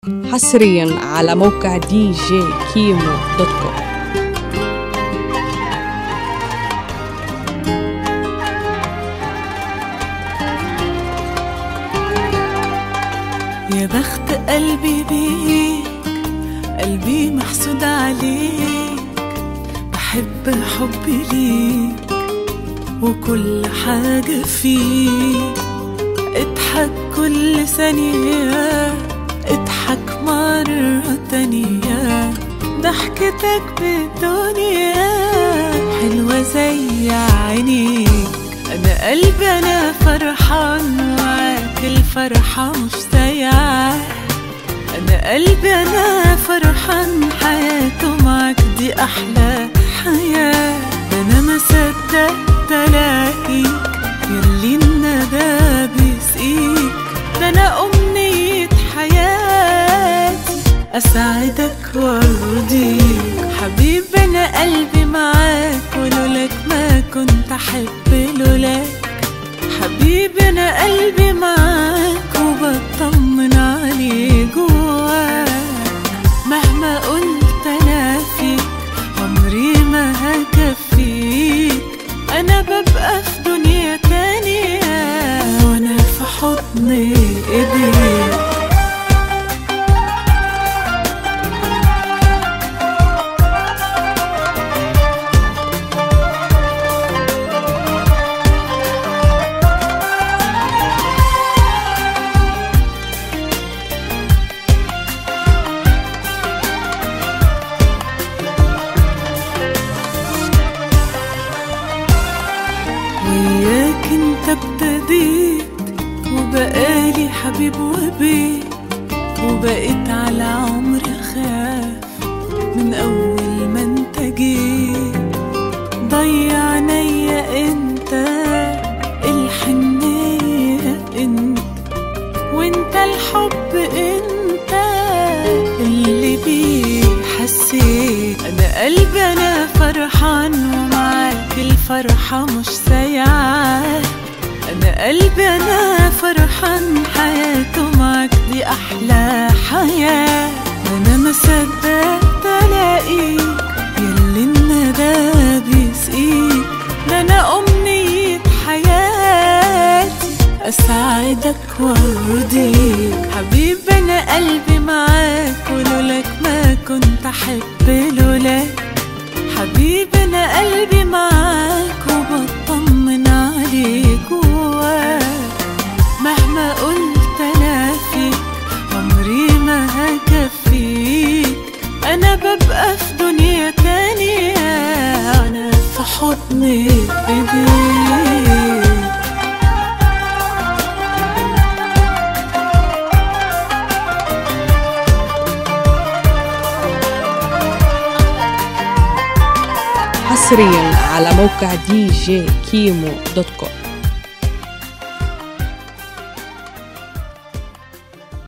حصريا على موقع دي جي كيمو دوت كوم يا بخت قلبي بيك قلبي محسود عليك بحب حبي ليك وكل حاجة فيك اضحك كل ثانية اضحك مرة تانية ضحكتك بالدنيا حلوة زي عينيك انا قلبي انا فرحان معاك الفرحة مش سايعة انا قلبي انا فرحان حياته معاك دي احلى حياة انا ما صدقت الاقيك ياللي الندى بيسقيك ده انا امنية حياتي اسعدك وارضيك حبيبي انا قلبي معاك ولولاك ما كنت احب لولاك حبيبي انا قلبي معاك وبطمن عليه جواك مهما قلت انا فيك عمري ما هكفيك انا ببقى في دنيا تانية وانا في حضن ايديك وياك انت ابتديت وبقالي حبيب وبيت وبقيت على عمري اخاف من اول ما انت جيت ضيع عينيا انت الحنية انت وانت الحب انت اللي بيه حسيت انا قلبي انا فرحان ومعاك الفرحة مش سايعة انا قلبي انا فرحان حياته معاك دي احلى حياة انا ما صدقت الاقيك ياللي الندى بيسقيك ده انا امنية حياتي اسعدك وارضيك حبيبي انا قلبي معاك ولولاك ما كنت احب لولاك حبيبي انا قلبي معاك وبطمن عليك جواك مهما قلت انا فيك عمري ما هكفيك انا ببقى في دنيا تانية انا في حضن ايديك حصريا على موقع دي جي كيمو دوت كوم